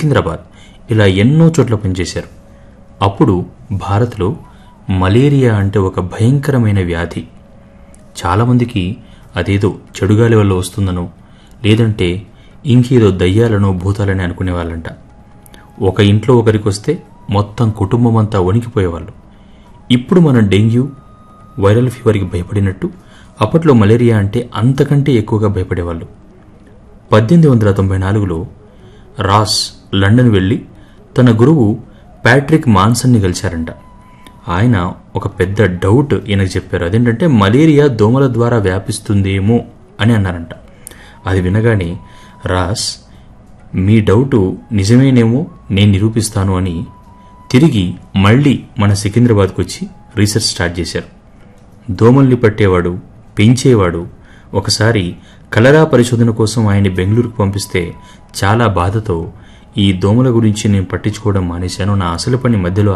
సికింద్రాబాద్ ఇలా ఎన్నో చోట్ల పనిచేశారు అప్పుడు భారత్లో మలేరియా అంటే ఒక భయంకరమైన వ్యాధి చాలామందికి అదేదో చెడుగాలి వల్ల వస్తుందనో లేదంటే ఇంకేదో దయ్యాలనో భూతాలని అనుకునేవాళ్ళంట ఒక ఇంట్లో ఒకరికి వస్తే మొత్తం కుటుంబం అంతా వణికిపోయేవాళ్ళు ఇప్పుడు మనం డెంగ్యూ వైరల్ ఫీవర్కి భయపడినట్టు అప్పట్లో మలేరియా అంటే అంతకంటే ఎక్కువగా భయపడేవాళ్ళు పద్దెనిమిది వందల తొంభై నాలుగులో రాస్ లండన్ వెళ్ళి తన గురువు ప్యాట్రిక్ మాన్సన్ని కలిశారంట ఆయన ఒక పెద్ద డౌట్ ఈయనకు చెప్పారు అదేంటంటే మలేరియా దోమల ద్వారా వ్యాపిస్తుందేమో అని అన్నారంట అది వినగానే రాస్ మీ డౌటు నిజమేనేమో నేను నిరూపిస్తాను అని తిరిగి మళ్ళీ మన సికింద్రాబాద్కు వచ్చి రీసెర్చ్ స్టార్ట్ చేశారు దోమల్ని పట్టేవాడు పెంచేవాడు ఒకసారి కలరా పరిశోధన కోసం ఆయన్ని బెంగళూరుకు పంపిస్తే చాలా బాధతో ఈ దోమల గురించి నేను పట్టించుకోవడం మానేశాను నా అసలు పని మధ్యలో